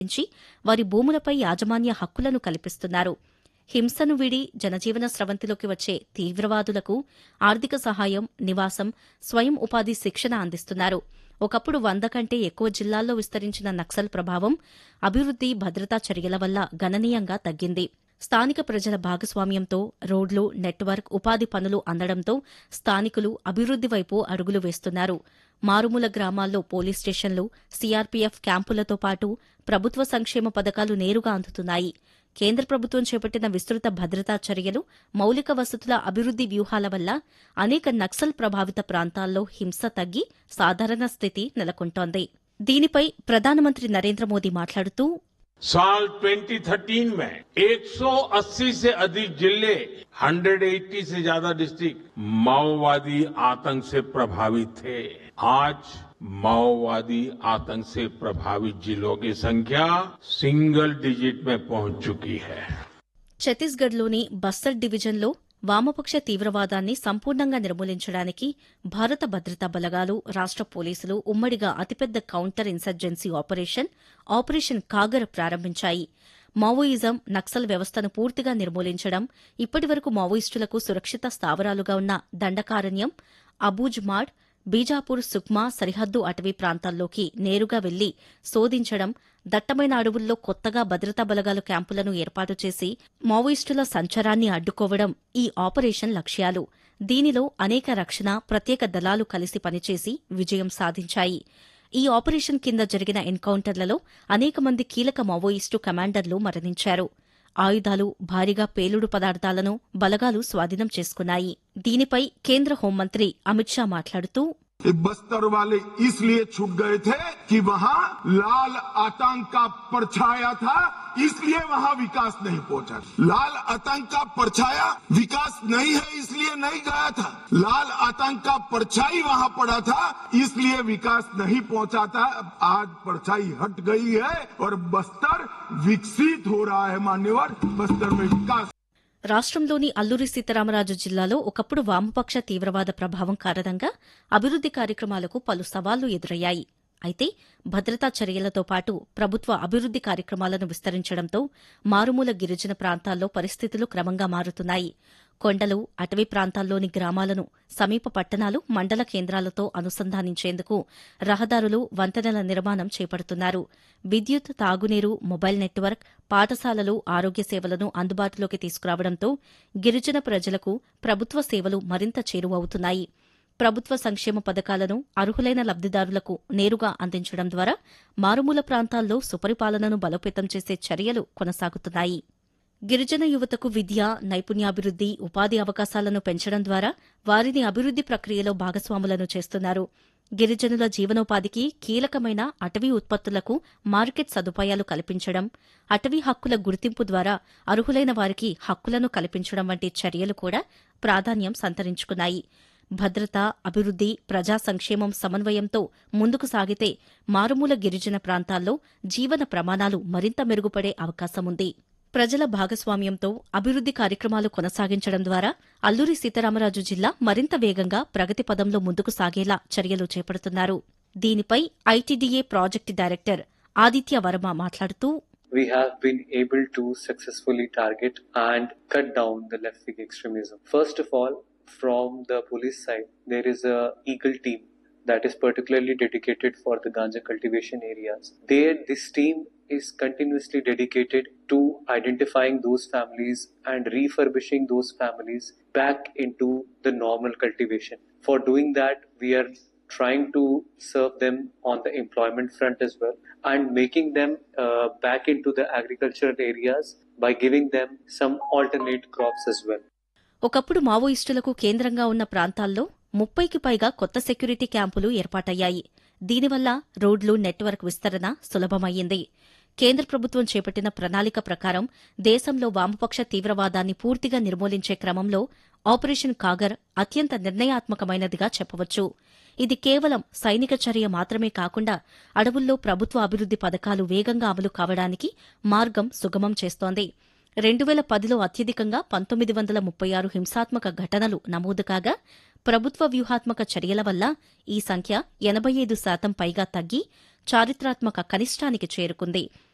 నుంచి వారి భూములపై యాజమాన్య హక్కులను కల్పిస్తున్నారు హింసను వీడి జనజీవన స్రవంతిలోకి వచ్చే తీవ్రవాదులకు ఆర్థిక సహాయం నివాసం స్వయం ఉపాధి శిక్షణ అందిస్తున్నారు ఒకప్పుడు వంద కంటే ఎక్కువ జిల్లాల్లో విస్తరించిన నక్సల్ ప్రభావం అభివృద్ది భద్రతా చర్యల వల్ల గణనీయంగా తగ్గింది స్థానిక ప్రజల భాగస్వామ్యంతో రోడ్లు నెట్వర్క్ ఉపాధి పనులు అందడంతో స్థానికులు అభివృద్ది వైపు అడుగులు వేస్తున్నారు మారుమూల గ్రామాల్లో పోలీస్ స్టేషన్లు సీఆర్పీఎఫ్ క్యాంపులతో పాటు ప్రభుత్వ సంక్షేమ పథకాలు నేరుగా అందుతున్నాయి కేంద్ర ప్రభుత్వం చేపట్టిన విస్తృత భద్రతా చర్యలు మౌలిక వసతుల అభివృద్ది వ్యూహాల వల్ల అనేక నక్సల్ ప్రభావిత ప్రాంతాల్లో హింస తగ్గి సాధారణ స్థితి నెలకొంటోంది దీనిపై ప్రధానమంత్రి నరేంద్ర మోదీ మాట్లాడుతూ साल 2013 में 180 से अधिक जिले 180 से ज्यादा डिस्ट्रिक्ट माओवादी आतंक से प्रभावित थे आज माओवादी आतंक से प्रभावित जिलों की संख्या सिंगल डिजिट में पहुंच चुकी है ఛత్తీస్గఢ్లోని బస్తర్ డివిజన్లో వామపక్ష తీవ్రవాదాన్ని సంపూర్ణంగా నిర్మూలించడానికి భారత భద్రతా బలగాలు రాష్ట పోలీసులు ఉమ్మడిగా అతిపెద్ద counter insurgency operation operation Kagar ప్రారంభించాయి మావోయిజం నక్సల్ వ్యవస్థను పూర్తిగా నిర్మూలించడం ఇప్పటివరకు మావోయిస్టులకు సురక్షిత స్థావరాలుగా ఉన్న దండకారణ్యం అబూజ్మాడ్ బీజాపూర్ సుక్మా సరిహద్దు అటవీ ప్రాంతాల్లోకి నేరుగా వెళ్లి శోధించడం దట్టమైన అడవుల్లో కొత్తగా భద్రతా బలగాలు క్యాంపులను ఏర్పాటు చేసి మావోయిస్టుల సంచారాన్ని అడ్డుకోవడం ఈ ఆపరేషన్ లక్ష్యాలు దీనిలో అనేక రక్షణ ప్రత్యేక దళాలు కలిసి పనిచేసి విజయం సాధించాయి ఈ ఆపరేషన్ కింద జరిగిన ఎన్కౌంటర్లలో అనేక మంది కీలక మావోయిస్టు కమాండర్లు మరణించారు ఆయుధాలు భారీగా పేలుడు పదార్థాలను బలగాలు స్వాధీనం చేసుకున్నాయి దీనిపై కేంద్ర హోంమంత్రి అమిత్ షా మాట్లాడుతూ ये बस्तर वाले इसलिए छूट गए थे कि वहाँ लाल आतंक का परछाया था इसलिए वहाँ विकास नहीं पहुंचा लाल आतंक का परछाया विकास नहीं है इसलिए नहीं गया था लाल आतंक का परछाई वहाँ पड़ा था इसलिए विकास नहीं पहुंचा था आज परछाई हट गई है और बस्तर विकसित हो रहा है मान्यवर बस्तर में विकास రాష్ట్రంలోని అల్లూరి సీతారామరాజు జిల్లాలో ఒకప్పుడు వామపక్ష తీవ్రవాద ప్రభావం కారణంగా అభివృద్ది కార్యక్రమాలకు పలు సవాళ్లు ఎదురయ్యాయి అయితే భద్రతా చర్యలతో పాటు ప్రభుత్వ అభివృద్ది కార్యక్రమాలను విస్తరించడంతో మారుమూల గిరిజన ప్రాంతాల్లో పరిస్థితులు క్రమంగా మారుతున్నాయి కొండలు అటవీ ప్రాంతాల్లోని గ్రామాలను సమీప పట్టణాలు మండల కేంద్రాలతో అనుసంధానించేందుకు రహదారులు వంతెనల నిర్మాణం చేపడుతున్నారు విద్యుత్ తాగునీరు మొబైల్ నెట్వర్క్ పాఠశాలలు ఆరోగ్య సేవలను అందుబాటులోకి తీసుకురావడంతో గిరిజన ప్రజలకు ప్రభుత్వ సేవలు మరింత చేరువవుతున్నాయి ప్రభుత్వ సంక్షేమ పథకాలను అర్హులైన లబ్దిదారులకు నేరుగా అందించడం ద్వారా మారుమూల ప్రాంతాల్లో సుపరిపాలనను బలోపేతం చేసే చర్యలు కొనసాగుతున్నాయి గిరిజన యువతకు విద్య నైపుణ్యాభివృద్ది ఉపాధి అవకాశాలను పెంచడం ద్వారా వారిని అభివృద్ది ప్రక్రియలో భాగస్వాములను చేస్తున్నారు గిరిజనుల జీవనోపాధికి కీలకమైన అటవీ ఉత్పత్తులకు మార్కెట్ సదుపాయాలు కల్పించడం అటవీ హక్కుల గుర్తింపు ద్వారా అర్హులైన వారికి హక్కులను కల్పించడం వంటి చర్యలు కూడా ప్రాధాన్యం సంతరించుకున్నాయి భద్రత అభివృద్ది ప్రజా సంక్షేమం సమన్వయంతో ముందుకు సాగితే మారుమూల గిరిజన ప్రాంతాల్లో జీవన ప్రమాణాలు మరింత మెరుగుపడే అవకాశముంది ప్రజల భాగస్వామ్యంతో అభివృద్ది కార్యక్రమాలు కొనసాగించడం ద్వారా అల్లూరి సీతారామరాజు జిల్లా మరింత వేగంగా ప్రగతి పదంలో ముందుకు సాగేలా చర్యలు చేపడుతున్నారు దీనిపై ITDA project director Aditya Varma మాట్లాడుతూ we have been able to successfully target and cut down the left wing extremism. First of all, from the police side, there is a Eagle team that is particularly dedicated for the ganja cultivation areas. There, this team is continuously dedicated to identifying those families and refurbishing those families back into the normal cultivation. For doing that, we are trying to serve them on the employment front as well and making them uh, back into the agricultural areas by giving them some alternate crops as well. ఒకప్పుడు మావోయిస్టులకు కేంద్రంగా ఉన్న ప్రాంతాల్లో ముప్పైకి పైగా కొత్త security క్యాంపులు ఏర్పాటయ్యాయి దీనివల్ల రోడ్లు నెట్వర్క్ విస్తరణ సులభమయ్యింది కేంద్ర ప్రభుత్వం చేపట్టిన ప్రణాళిక ప్రకారం దేశంలో వామపక్ష తీవ్రవాదాన్ని పూర్తిగా నిర్మూలించే క్రమంలో ఆపరేషన్ కాగర్ అత్యంత నిర్ణయాత్మకమైనదిగా చెప్పవచ్చు ఇది కేవలం సైనిక చర్య మాత్రమే కాకుండా అడవుల్లో ప్రభుత్వ అభివృద్ది పథకాలు వేగంగా అమలు కావడానికి మార్గం సుగమం చేస్తోంది రెండు వేల పదిలో అత్యధికంగా పంతొమ్మిది వందల ముప్పై ఆరు హింసాత్మక ఘటనలు నమోదు కాగా ప్రభుత్వ వ్యూహాత్మక చర్యల వల్ల ఈ సంఖ్య ఎనబై ఐదు శాతం పైగా తగ్గి చారిత్రాత్మక కనిష్టానికి చేరుకుంది